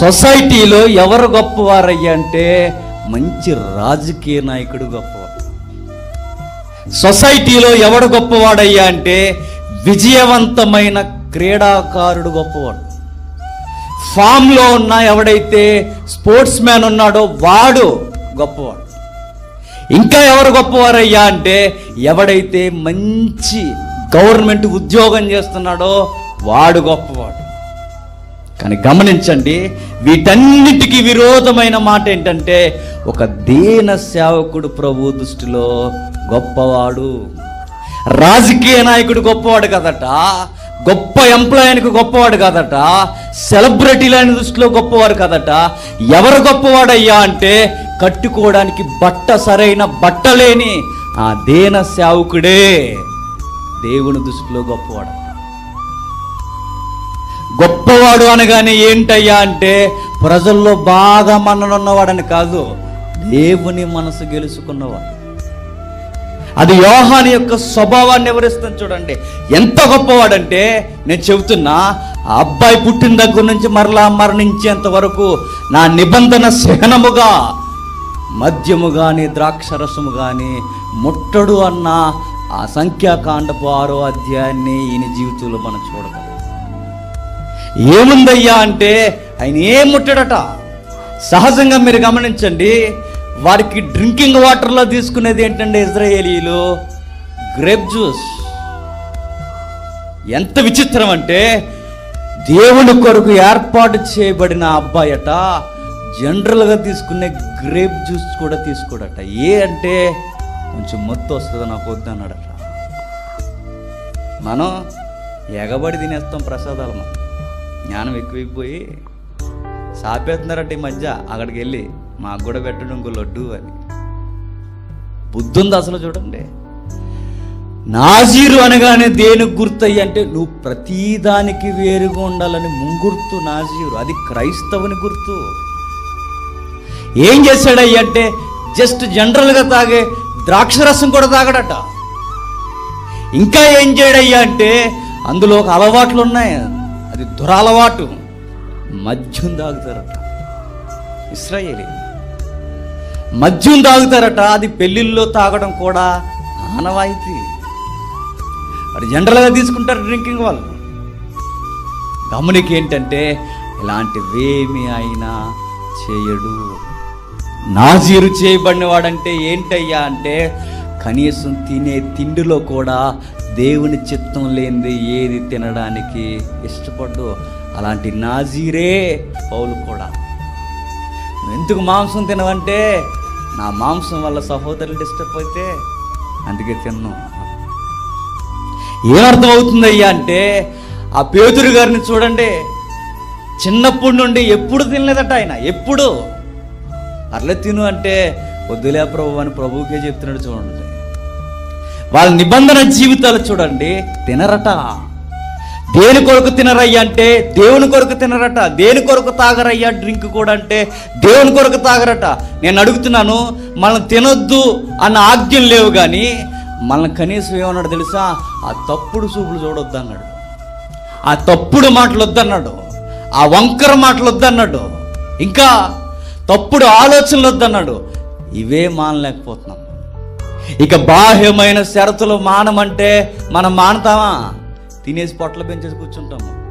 సొసైటీలో ఎవరు గొప్పవారయ్యా అంటే మంచి రాజకీయ నాయకుడు గొప్పవాడు సొసైటీలో ఎవడు గొప్పవాడయ్యా అంటే విజయవంతమైన క్రీడాకారుడు గొప్పవాడు ఫామ్లో ఉన్న ఎవడైతే స్పోర్ట్స్ మ్యాన్ ఉన్నాడో వాడు గొప్పవాడు ఇంకా ఎవరు గొప్పవారయ్యా అంటే ఎవడైతే మంచి గవర్నమెంట్ ఉద్యోగం చేస్తున్నాడో వాడు గొప్పవాడు కానీ గమనించండి వీటన్నిటికీ విరోధమైన మాట ఏంటంటే ఒక దీన సేవకుడు ప్రభు దృష్టిలో గొప్పవాడు రాజకీయ నాయకుడు గొప్పవాడు కదట గొప్ప ఎంప్లాయీకి గొప్పవాడు కదట సెలబ్రిటీలని దృష్టిలో గొప్పవాడు కదట ఎవరు గొప్పవాడయ్యా అంటే కట్టుకోవడానికి బట్ట సరైన బట్ట లేని ఆ దీన సేవకుడే దేవుని దృష్టిలో గొప్పవాడు గొప్పవాడు అనగానే ఏంటయ్యా అంటే ప్రజల్లో బాగా మన్ననున్నవాడని కాదు దేవుని మనసు గెలుచుకున్నవాడు అది యోహాని యొక్క స్వభావాన్ని వివరిస్తుంది చూడండి ఎంత గొప్పవాడంటే నేను చెబుతున్నా ఆ అబ్బాయి పుట్టిన దగ్గర నుంచి మరలా మరణించేంత వరకు నా నిబంధన సహనముగా మద్యము కానీ ద్రాక్షరసము కానీ ముట్టడు అన్న ఆ సంఖ్యాకాండపు ఆరో అధ్యాయాన్ని ఈయన జీవితంలో మనం చూడగలం ఏముందయ్యా అంటే ఆయన ఏం ముట్టాడట సహజంగా మీరు గమనించండి వారికి డ్రింకింగ్ వాటర్లో తీసుకునేది ఏంటంటే ఇజ్రాయేలీలు గ్రేప్ జ్యూస్ ఎంత విచిత్రం అంటే దేవుని కొరకు ఏర్పాటు చేయబడిన అబ్బాయట జనరల్గా తీసుకునే గ్రేప్ జ్యూస్ కూడా తీసుకోడట ఏ అంటే కొంచెం మొత్తం వస్తుంది నాకు వద్దు అన్నాడట మనం ఎగబడి తినేస్తాం ప్రసాదాలు మనం జ్ఞానం ఎక్కువైపోయి సాపేస్తున్నారట ఈ మధ్య అక్కడికి వెళ్ళి మాకు కూడా పెట్టడం ఇంకో లడ్డు అని బుద్ధి ఉంది అసలు చూడండి నాజీరు అనగానే దేనికి గుర్తయ్యి అంటే నువ్వు ప్రతిదానికి వేరుగా ఉండాలని ముంగుర్తు నాజీరు అది క్రైస్తవుని గుర్తు ఏం చేశాడయ్య అంటే జస్ట్ జనరల్గా తాగే ద్రాక్షరసం కూడా తాగడట ఇంకా ఏం చేయడయ్యా అంటే అందులో ఒక అలవాట్లు ఉన్నాయి అది దురలవాటు మద్యం తాగుతారట ఇస్రాయేలీ మద్యం తాగుతారట అది పెళ్ళిళ్ళలో తాగడం కూడా ఆనవాయితీ అది జనరల్గా తీసుకుంటారు డ్రింకింగ్ వాళ్ళు గమనిక ఏంటంటే ఇలాంటివేమి అయినా చేయడు నాజీరు చేయబడిన వాడంటే ఏంటయ్యా అంటే కనీసం తినే తిండిలో కూడా దేవుని చిత్తం లేనిది ఏది తినడానికి ఇష్టపడ్డు అలాంటి నాజీరే పౌలు కూడా నువ్వు ఎందుకు మాంసం తినవంటే నా మాంసం వల్ల సహోదరులు డిస్టర్బ్ అయితే అందుకే తిన్నాం ఏమర్థం అవుతుందయ్యా అంటే ఆ పేతురు గారిని చూడండి చిన్నప్పటి నుండి ఎప్పుడు తినలేదట ఆయన ఎప్పుడు అర్లే తిను అంటే వద్దులే ప్రభు అని ప్రభువుకే చెప్తున్నాడు చూడండి వాళ్ళ నిబంధన జీవితాలు చూడండి తినరట దేని కొరకు తినరయ్యా అంటే దేవుని కొరకు తినరట దేని కొరకు తాగరయ్యా డ్రింక్ కూడా అంటే దేవుని కొరకు తాగరట నేను అడుగుతున్నాను మనం తినొద్దు అన్న ఆజ్ఞలు లేవు కానీ మనల్ని కనీసం ఏమన్నాడు తెలుసా ఆ తప్పుడు చూపులు చూడొద్దు అన్నాడు ఆ తప్పుడు మాటలు వద్దన్నాడు ఆ వంకర మాటలు వద్దన్నాడు ఇంకా తప్పుడు ఆలోచనలు వద్దన్నాడు ఇవే మానలేకపోతున్నాం ఇక బాహ్యమైన షరతులు మానమంటే మనం మానతామా తినేసి పొట్ల పెంచేసి కూర్చుంటాము